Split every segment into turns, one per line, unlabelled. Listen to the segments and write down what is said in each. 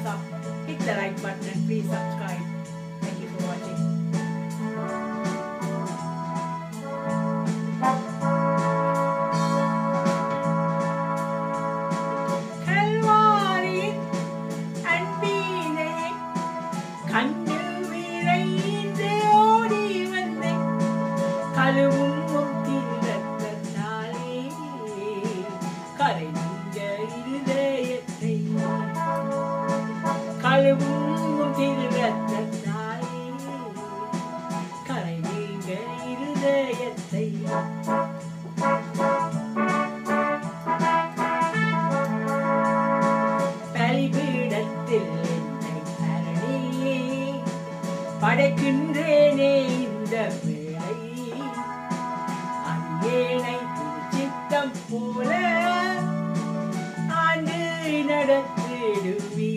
up. Hit the like button and please subscribe. Thank you for watching. கல்வாரியின் அன்பீனை கண்டு விரைந்து ஓடி வந்தேன் கழுவும் முத்திரத்தாலே கரைந்த இருதயத்தை கழுவும் முத்திரத்தாலே கரைந்த இருதயத்தை பலிபீடத்தில் என்னை அரணி படைக்கின்றேனே இந்த வேளை அடியேனை திருச்சித்தம் போல ஆண்டு நடத்திடுவி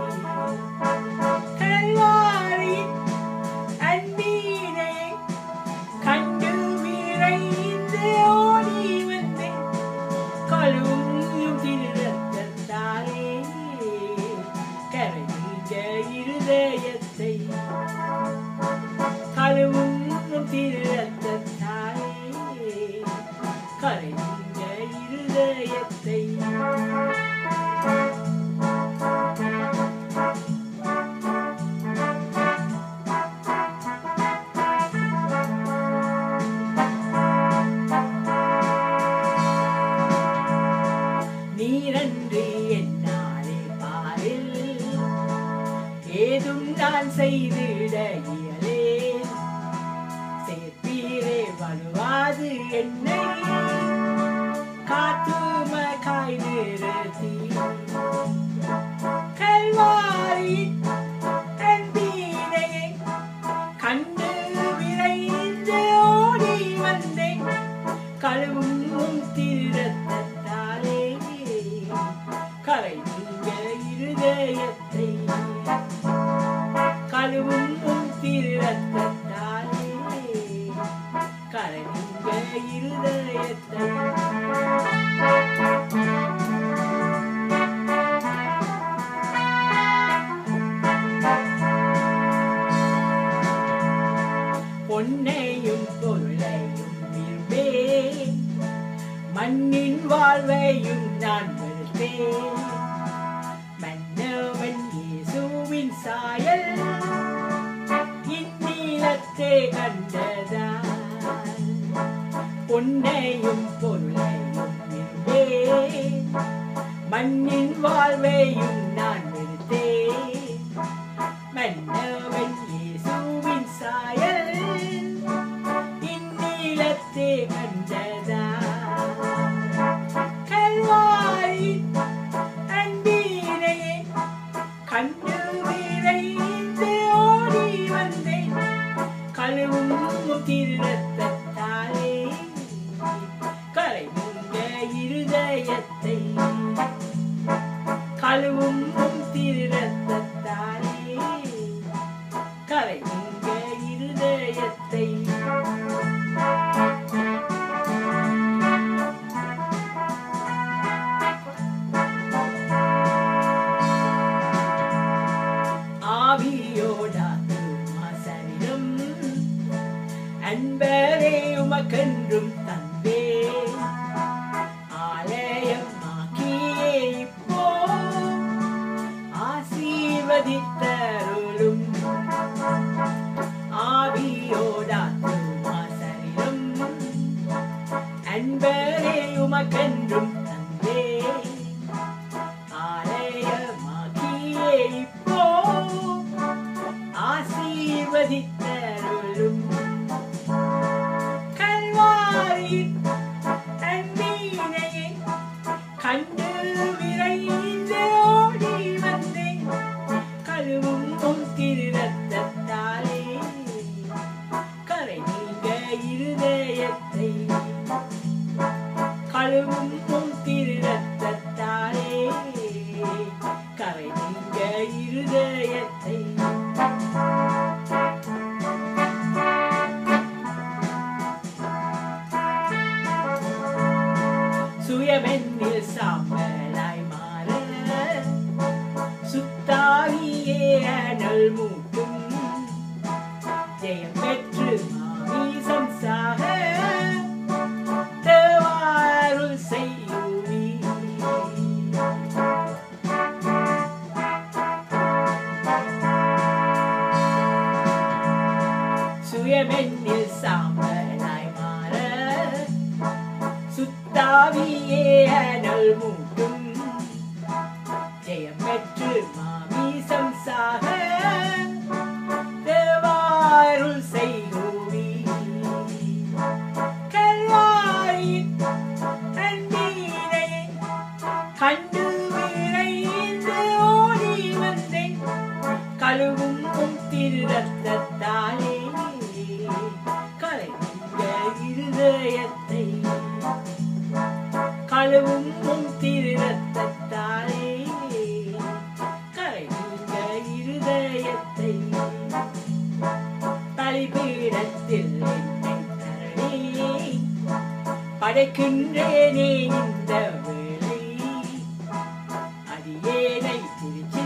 கல்வாரி அன்பீனை கண்டு விரைந்து ஓடி வந்தேன் கழுவும் திருரத்தாலே கரைந்த இருதயத்தை கழுவும் திருரத்தாலே கரைந்த இருதயத்தை நீரன்று என்னாலே பாரில் ஏதும் நான் செய்திட இயலே சேர்ப்பீரே வலுவாது என்னை காத்தும காய் நிறுத்தி கல்வாரி அன்பீனை கண்டு விரைந்து ஓடி வந்தேன் கழுவும் உன் திருரத்தாலே கரை நீங்க இருதயத்தை கழுவும் உன் திருரத்தாலே கரை நீங்க இருதயத்தை பொன்னையும் பொருளையும் விரும்பேன் மண்ணின் வாழ்வையும் நான் வெறுத்தேன் மன்னவன் இயேசுவின் சாயல் இந்நீளத்தே கண்டதா பொன்னையும் பொருளையும் விரும்பேன் மண்ணின் வாழ்வையும் நான் வெறுத்தேன் மன்னவன் இயேசுவின் சாயல் இந்நீளத்தே கண்டதா கல்வாரி அன்பீனையே கண்டு விரைந்து ஓடி வந்தேன் கழுவும் திருரத்தாலே கரைந்த இருதயத்தை கழுவும் திருரத்தாலே கரைந்த இருதயத்தை ஆவியோடாத்துமா சரீரம் அன்பரே உமக்கென்றும் தந்தே ஆலயமாக்கியே இப்போ ஆசீர்வதித்தருளும் ஆவியோடாத்துமா சரீரம் அன்பரே உமக்கென்றும் தந்தே ஆலயமாக்கியே இப்போ ஆசீர்வதித்தருளும் கல்வாரியின் அன்பீனையே கண்டு விரைந்து ஓடி வந்தேன் கழுவும் உன் திருரத்தாலே கரை நீங்க இருதயத்தை கழுவும் உன் திருரத்தாலே கரை நீங்க இருதயத்தை சுயமென்னில் சாம்பலாய் மாற சுத்தாய் அனல் மூட்டும் ஜெயம் பெற்று மாமீசம் சாக தேவாருள் செய்யுவி சுயமென்னில் சாம்பலாய் மாற சுத்தாவியே அனல் மூட்டும் ஜெயம் பெற்று மாமீசம் சாக தேவாருள் செய்குவி கல்வாரியின் அன்பீனை கண்டு விரைந்து ஓடி வந்தேன் கழுவும் உம் திருரத்தத்தாலே கலைந்த இருதயத்தை கழுவும் உம் திருரத்தத்தாலே கலைந்த இருதயத்தை பலிபீடத்தில் என்னை தரணி படைக்கின்றேனே இந்த வேளை அடியேனை திருச்சி